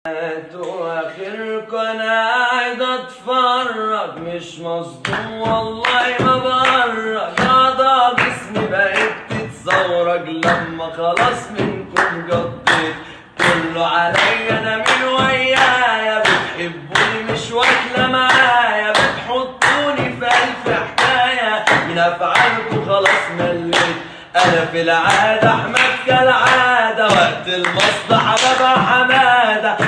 واخركم انا قاعد اتفرج مش مصدوم والله ما برج اعضاء جسمي بقت تتزورج لما خلاص منكم جضيت كله عليا انا من ويايا بتحبوني مش واكله معايا بتحطوني في الف حكايه من افعالكم خلاص مليت انا في العاده احمد كالعاده وقت المصلحه ببقى حماده